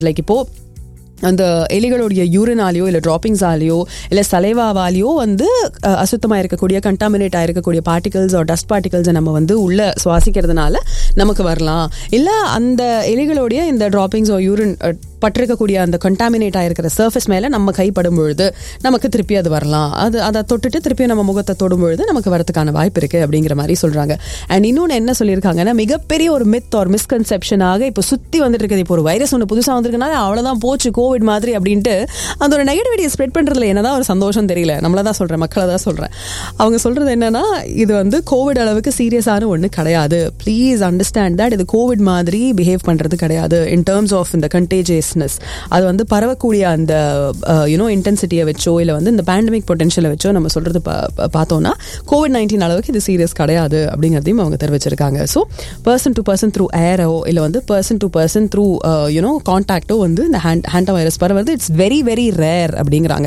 Like இப்போ அந்த எலிகளுடைய யூரினாலேயோ இல்லை ட்ராப்பிங்ஸாலேயோ இல்லை சலைவாவாலேயோ வந்து அஹ், அசுத்தமா இருக்கக்கூடிய கண்டாமினேட் ஆயிருக்கக்கூடிய பார்ட்டிகல்ஸ் டஸ்ட் பார்ட்டிகல்ஸை நம்ம வந்து உள்ள சுவாசிக்கிறதுனால நமக்கு வரலாம் இல்லை அந்த எலிகளுடைய இந்த ட்ராப்பிங்ஸ் யூரின் பட்டிருக்கக்கூடிய அந்த கண்டாமினேட் ஆயிருக்கிற சர்ஃபேஸ் மேலே நம்ம கைப்படும் பொழுது நமக்கு திருப்பி அது வரலாம் அது அதை தொட்டுட்டு திருப்பி நம்ம முகத்தை தொடும் பொழுது நமக்கு வரதுக்கான வாய்ப்பு இருக்கு அப்படிங்கிற மாதிரி சொல்றாங்க அண்ட் இன்னொன்று என்ன சொல்லியிருக்காங்கன்னா மிகப்பெரிய ஒரு மித் ஒரு மிஸ்கன்செப்ஷனாக இப்போ சுத்தி வந்துட்டு இருக்குது இப்போ ஒரு வைரஸ் ஒன்று புதுசாக வந்திருக்குனால அவ்வளோதான் போச்சு கோவிட் மாதிரி அப்படின்ட்டு அந்த ஒரு நெகட்டிவிட்டியை ஸ்ப்ரெட் பண்றதுல என்னதான் ஒரு சந்தோஷம் தெரியல நம்மள தான் சொல்றேன் மக்களை தான் சொல்றேன் அவங்க சொல்றது என்னன்னா இது வந்து கோவிட் அளவுக்கு சீரியஸான ஒன்று கிடையாது ப்ளீஸ் அண்டர்ஸ்டாண்ட் தட் இது கோவிட் மாதிரி பிஹேவ் பண்றது கிடையாது இன் டேர்ம்ஸ் ஆஃப் இந்த கண்டேஜியஸ்னஸ் அது வந்து பரவக்கூடிய அந்த யூனோ இன்டென்சிட்டியை வச்சோ இல்லை வந்து இந்த பேண்டமிக் பொட்டன்ஷியலை வச்சோ நம்ம சொல்றது பா- பா- பார்த்தோம்னா கோவிட் நைன்டீன் அளவுக்கு இது சீரியஸ் கிடையாது அப்படிங்கிறதையும் அவங்க தெரிவிச்சிருக்காங்க so person to person through aero இல்லை வந்து person to person through you know கான்டாக்டோ வந்து இந்த ஹேண்ட் ஹேண்டா வைரஸ் பரவது இட்ஸ் வெரி வெரி ரேர் அப்படிங்கிறாங்க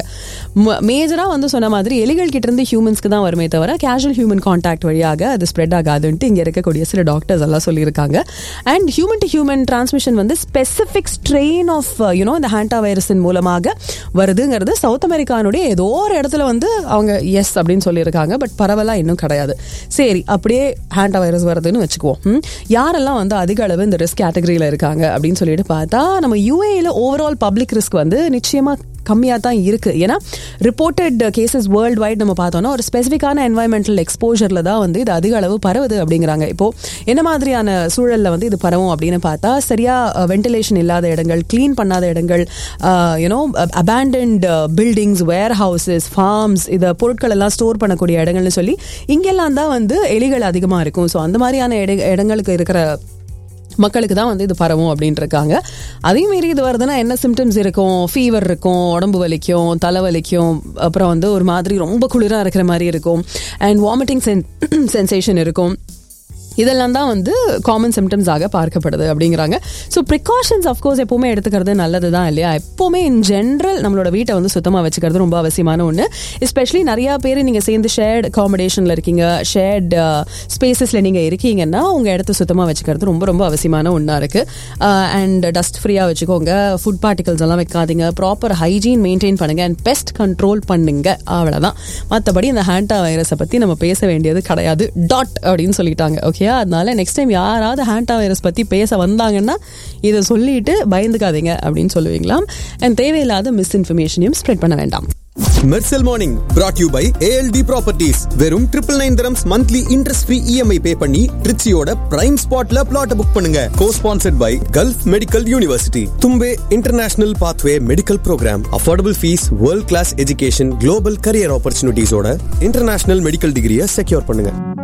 மேஜராக வந்து சொன்ன மாதிரி எலிகள் கிட்ட இருந்து ஹியூமன்ஸ்க்கு தான் வருமே தவிர கேஷுவல் ஹியூமன் கான்டாக்ட் வழியாக அது ஸ்ப்ரெட் ஆகாதுன்ட்டு இங்கே இருக்கக்கூடிய சில டாக்டர்ஸ் எல்லாம் சொல்லியிருக்காங்க and human to human transmission வந்து ஸ்பெசிஃபிக் ஸ்ட்ரெயின் ஆஃப் யூனோ இந்த ஹேண்டா வைரஸின் மூலமாக வருதுங்கிறது சவுத் அமெரிக்கானுடைய ஏதோ ஒரு இடத்துல வந்து அவங்க எஸ் அப்படின்னு சொல்லியிருக்காங்க பட் பரவலாக இன்னும் கிடையாது சரி அப்படியே ஹேண்டா வைரஸ் வருதுன்னு வச்சுக்குவோம் ம்? யாரெல்லாம் வந்து அதிக அளவு இந்த ரிஸ்க் கேட்டகரியில் இருக்காங்க அப்படின்னு சொல்லிட்டு பார்த்தா நம்ம யூஏல ஓவரால் பப்ளிக் ரிஸ்க் வந்து நிச்சயமாக கம்மியாக தான் இருக்கு ஏன்னா ரிப்போர்ட்டட் கேசஸ் வேர்ல்டு வைட் நம்ம பார்த்தோம்னா ஒரு ஸ்பெசிஃபிக்கான என்வாயன்மெண்டல் எக்ஸ்போஜரில் தான் வந்து இது அதிக அளவு பரவுது அப்படிங்கிறாங்க இப்போ என்ன மாதிரியான சூழலில் வந்து இது பரவும் அப்படின்னு பார்த்தா சரியா வென்டிலேஷன் இல்லாத இடங்கள் க்ளீன் பண்ணாத இடங்கள் you know abandoned buildings where houses farms இதை பொருட்கள் எல்லாம் ஸ்டோர் பண்ணக்கூடிய இடங்கள்னு சொல்லி இங்கெல்லாம் தான் வந்து எலிகள் அதிகமாக இருக்கும் ஸோ அந்த மாதிரியான இட இடங்களுக்கு இருக்கிற மக்களுக்கு தான் வந்து இது பரவும் அப்படின்ட்டு இருக்காங்க அதே மீறி இது வருதுன்னா என்ன சிம்டம்ஸ் இருக்கும் ஃபீவர் இருக்கும் உடம்பு வலிக்கும் தலை வலிக்கும் அப்புறம் வந்து ஒரு மாதிரி ரொம்ப குளிராக இருக்கிற மாதிரி இருக்கும் அண்ட் வாமிட்டிங் சென் சென்சேஷன் இருக்கும் இதெல்லாம் தான் வந்து காமன் சிம்டம்ஸ் ஆக பார்க்கப்படுது அப்படிங்கிறாங்க ஸோ ப்ரிகாஷன்ஸ் அஃப்கோர்ஸ் எப்போவுமே எடுத்துக்கிறது நல்லது தான் இல்லையா எப்போவுமே இன் ஜென்ரல் நம்மளோட வீட்டை வந்து சுத்தமாக வச்சுக்கிறது ரொம்ப அவசியமான ஒன்று எஸ்பெஷலி நிறையா பேர் நீங்கள் சேர்ந்து ஷேர்ட் அகாமடேஷனில் இருக்கீங்க ஷேர்ட் ஸ்பேசஸில் நீங்கள் இருக்கீங்கன்னா உங்கள் இடத்த சுத்தமாக வச்சுக்கிறது ரொம்ப ரொம்ப அவசியமான ஒன்றா இருக்குது அண்ட் டஸ்ட் ஃப்ரீயாக வச்சுக்கோங்க ஃபுட் பார்ட்டிகல்ஸ் எல்லாம் வைக்காதீங்க ப்ராப்பர் ஹைஜீன் மெயின்டைன் பண்ணுங்க அண்ட் பெஸ்ட் கண்ட்ரோல் பண்ணுங்க அவ்வளோதான் மற்றபடி இந்த ஹேண்டா வைரஸை பற்றி நம்ம பேச வேண்டியது கிடையாது டாட் அப்படின்னு சொல்லிட்டாங்க ஓகே அதனால நெக்ஸ்ட் டைம் யாராவது ஹேண்டா வைரஸ் பற்றி பேச வந்தாங்கன்னா இதை சொல்லிட்டு பயந்துக்காதீங்க அப்படின்னு சொல்லுவீங்களாம் அண்ட் தேவையில்லாத மிஸ்இன்ஃபர்மேஷனையும் ஸ்ப்ரெட் பண்ண வேண்டாம் Mersal morning brought you by ALT properties வெறும் triple nine terms monthly interest free EMI pay பண்ணி ட்ரிச்சியோட பிரைம் ஸ்பாட்ல பிளாட் புக் பண்ணுங்க co sponsored by Gulf Medical University Thumbay international pathway medical programme affordable fees world class education global career ஆப்பர்ச்சுனிட்டிஸோட international medical டிகிரியை secure பண்ணுங்க